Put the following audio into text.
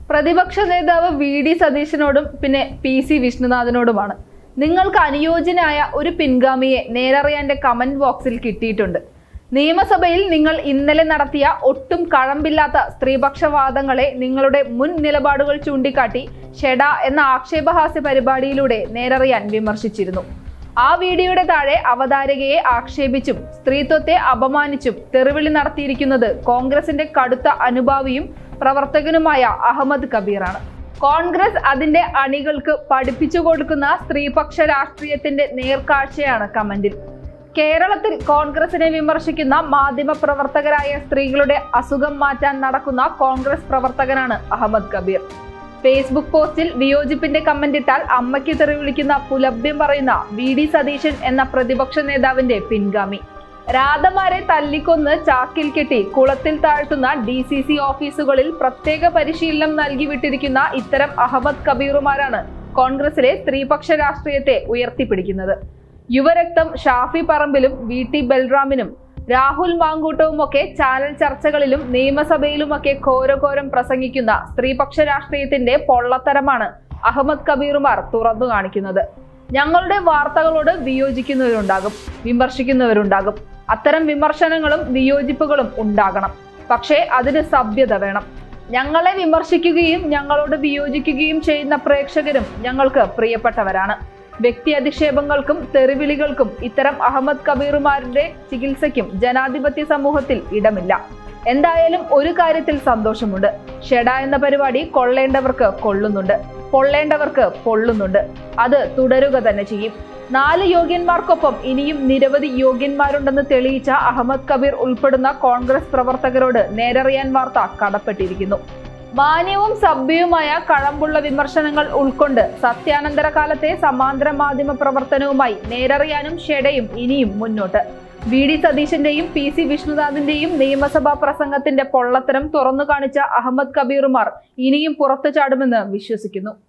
പ്രതിപക്ഷ നേതാവ് V D സതീശനോടും പിന്നെ പി സി വിഷ്ണുനാഥിനോടുമാണ് നിങ്ങൾക്ക് അനുയോജ്യനായ ഒരു പിൻഗാമിയെ നേരറിയാന്റെ കമന്റ് ബോക്സിൽ കിട്ടിയിട്ടുണ്ട് നിയമസഭയിൽ നിങ്ങൾ ഇന്നലെ നടത്തിയ ഒട്ടും കഴമ്പില്ലാത്ത സ്ത്രീപക്ഷവാദങ്ങളെ നിങ്ങളുടെ മുൻ നിലപാടുകൾ ചൂണ്ടിക്കാട്ടി ഷെഡ എന്ന ആക്ഷേപഹാസ്യ പരിപാടിയിലൂടെ നേരറിയാൻ വിമർശിച്ചിരുന്നു ആ വീഡിയോയുടെ താഴെ അവതാരകയെ ആക്ഷേപിച്ചും സ്ത്രീത്വത്തെ അപമാനിച്ചും തെറിവിളി നടത്തിയിരിക്കുന്നത് കോൺഗ്രസിന്റെ കടുത്ത അനുഭാവിയും പ്രവർത്തകനുമായ അഹമ്മദ് കബീറാണ് കോൺഗ്രസ് അതിന്റെ അണികൾക്ക് പഠിപ്പിച്ചു കൊടുക്കുന്ന സ്ത്രീപക്ഷ രാഷ്ട്രീയത്തിന്റെ നേർക്കാഴ്ചയാണ് കമന്റിൽ കേരളത്തിൽ കോൺഗ്രസിനെ വിമർശിക്കുന്ന മാധ്യമ പ്രവർത്തകരായ സ്ത്രീകളുടെ അസുഖം മാറ്റാൻ നടക്കുന്ന കോൺഗ്രസ് പ്രവർത്തകനാണ് അഹമ്മദ് കബീർ ഫേസ്ബുക്ക് പോസ്റ്റിൽ വിയോജിപ്പിന്റെ കമന്റ് ഇട്ടാൽ അമ്മയ്ക്ക് തെറി വിളിക്കുന്ന പുലഭ്യം പറയുന്ന വി ഡി സതീശൻ എന്ന പ്രതിപക്ഷ നേതാവിന്റെ പിൻഗാമി രാധമാരെ തല്ലിക്കൊന്ന് ചാക്കിൽ കെട്ടി കുളത്തിൽ താഴ്ത്തുന്ന ഡി സി സി ഓഫീസുകളിൽ പ്രത്യേക പരിശീലനം നൽകി വിട്ടിരിക്കുന്ന ഇത്തരം അഹമ്മദ് കബീറുമാരാണ് കോൺഗ്രസിലെ സ്ത്രീപക്ഷ രാഷ്ട്രീയത്തെ ഉയർത്തിപ്പിടിക്കുന്നത് യുവരക്തം ഷാഫി പറമ്പിലും വി ടി ബൽറാമിനും രാഹുൽ മാങ്കൂട്ടവുമൊക്കെ ചാനൽ ചർച്ചകളിലും നിയമസഭയിലുമൊക്കെ ഘോരഘോരം പ്രസംഗിക്കുന്ന സ്ത്രീപക്ഷ രാഷ്ട്രീയത്തിന്റെ പൊള്ളത്തരമാണ് അഹമ്മദ് കബീറുമാർ തുറന്നു കാണിക്കുന്നത് ഞങ്ങളുടെ വാർത്തകളോട് വിയോജിക്കുന്നവരുണ്ടാകും വിമർശിക്കുന്നവരുണ്ടാകും അത്തരം വിമർശനങ്ങളും വിയോജിപ്പുകളും ഉണ്ടാകണം പക്ഷേ അതിന് സഭ്യത വേണം ഞങ്ങളെ വിമർശിക്കുകയും ഞങ്ങളോട് വിയോജിക്കുകയും ചെയ്യുന്ന പ്രേക്ഷകരും ഞങ്ങൾക്ക് പ്രിയപ്പെട്ടവരാണ് വ്യക്തി അധിക്ഷേപങ്ങൾക്കും തെറിവിളികൾക്കും ഇത്തരം അഹമ്മദ് കബീറുമാരുടെ ചികിത്സയ്ക്കും ജനാധിപത്യ സമൂഹത്തിൽ ഇടമില്ല എന്തായാലും ഒരു കാര്യത്തിൽ സന്തോഷമുണ്ട് ഷെഡ എന്ന പരിപാടി കൊള്ളേണ്ടവർക്ക് കൊള്ളുന്നുണ്ട് പൊള്ളേണ്ടവർക്ക് പൊള്ളുന്നുണ്ട് അത് തുടരുക തന്നെ ചെയ്യും നാല് യോഗ്യന്മാർക്കൊപ്പം ഇനിയും നിരവധി യോഗ്യന്മാരുണ്ടെന്ന് തെളിയിച്ച അഹമ്മദ് കബീർ ഉൾപ്പെടുന്ന കോൺഗ്രസ് പ്രവർത്തകരോട് നേരറിയാൻ വാർത്ത കടപ്പെട്ടിരിക്കുന്നു മാന്യവും സഭ്യവുമായ കഴമ്പുള്ള വിമർശനങ്ങൾ ഉൾക്കൊണ്ട് സത്യാനന്തര കാലത്തെ സമാന്തര മാധ്യമ പ്രവർത്തനവുമായി നേരറിയാനും ഷെഡയും ഇനിയും മുന്നോട്ട് വി ഡി സതീശന്റെയും പി സി വിഷ്ണുനാഥിന്റെയും നിയമസഭാ പ്രസംഗത്തിന്റെ പൊള്ളത്തരം തുറന്നു കാണിച്ച അഹമ്മദ് കബീറുമാർ ഇനിയും പുറത്തു ചാടുമെന്ന് വിശ്വസിക്കുന്നു